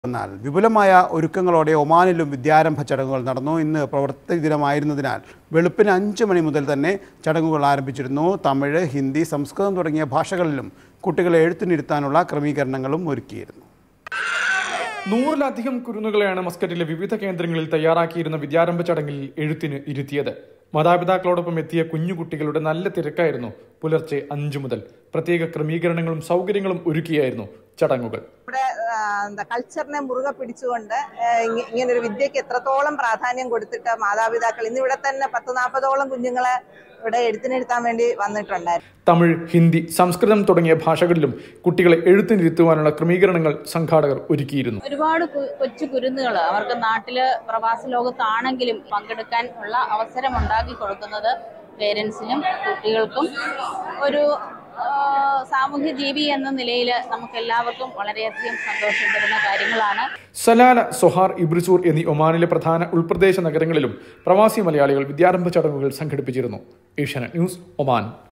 എന്നാൽ വിപുലമായ ഒരുക്കങ്ങളോടെ ഒമാനിലും വിദ്യാരംഭ ചടങ്ങുകൾ നടന്നു ഇന്ന് പ്രവർത്തക ദിനമായിരുന്നതിനാൽ വെളുപ്പിന് അഞ്ച് മണി മുതൽ തന്നെ ചടങ്ങുകൾ ആരംഭിച്ചിരുന്നു തമിഴ് ഹിന്ദി സംസ്കൃതം തുടങ്ങിയ ഭാഷകളിലും കുട്ടികളെ എഴുത്തിനിരുത്താനുള്ള ക്രമീകരണങ്ങളും ഒരുക്കിയിരുന്നു നൂറിലധികം കുരുന്നുകളെയാണ് മസ്കറ്റിലെ വിവിധ കേന്ദ്രങ്ങളിൽ തയ്യാറാക്കിയിരുന്ന വിദ്യാരംഭ ചടങ്ങിൽ എഴുത്തിന് ഇരുത്തിയത് മാതാപിതാക്കളോടൊപ്പം എത്തിയ കുഞ്ഞുകുട്ടികളുടെ നല്ല തിരക്കായിരുന്നു പുലർച്ചെ അഞ്ചു മുതൽ പ്രത്യേക ക്രമീകരണങ്ങളും സൗകര്യങ്ങളും ഒരുക്കിയായിരുന്നു ചടങ്ങുകൾ നമ്മുടെ ആ, എന്താ കൾച്ചറിനെ മുറുകെ പിടിച്ചുകൊണ്ട് ആ, ഇങ്ങ- ഇങ്ങനൊരു വിദ്യക്ക് എത്രത്തോളം പ്രാധാന്യം കൊടുത്തിട്ട് മാതാപിതാക്കൾ ഇന്ന് ഇവിടെ തന്നെ പത്ത് നാൽപ്പതോളം കുഞ്ഞുങ്ങളെ ഇവിടെ എഴുത്തിനിരുത്താൻ വേണ്ടി വന്നിട്ടുണ്ടായിരുന്നു തമിഴ് ഹിന്ദി സംസ്കൃതം തുടങ്ങിയ ഭാഷകളിലും കുട്ടികളെ എഴുത്തിനിരുത്തുവാനുള്ള ക്രമീകരണങ്ങൾ സംഘാടകർ ഒരുക്കിയിരുന്നു ഒരുപാട് കു- കൊച്ചു കുരുന്നുകൾ അവർക്ക് നാട്ടില് പ്രവാസ ലോകത്താണെങ്കിലും പങ്കെടുക്കാൻ ഉള്ള അവസരം ഉണ്ടാക്കി കൊടുക്കുന്നത് പേരൻസിനും കുട്ടികൾക്കും ഒരു ആ, സാമൂഹ്യ ജീവി എന്ന നിലയിൽ നമുക്ക് എല്ലാവർക്കും വളരെയധികം സന്തോഷം തരുന്ന കാര്യങ്ങളാണ് സലാല സൊഹാർ ഇബ്രിസൂർ എന്നീ ഒമാനിലെ പ്രധാന ഉൾപ്രദേശ നഗരങ്ങളിലും പ്രവാസി മലയാളികൾ വിദ്യാരംഭ ചടങ്ങുകൾ സംഘടിപ്പിച്ചിരുന്നു ഏഷ്യാനെറ്റ് ന്യൂസ് ഒമാൻ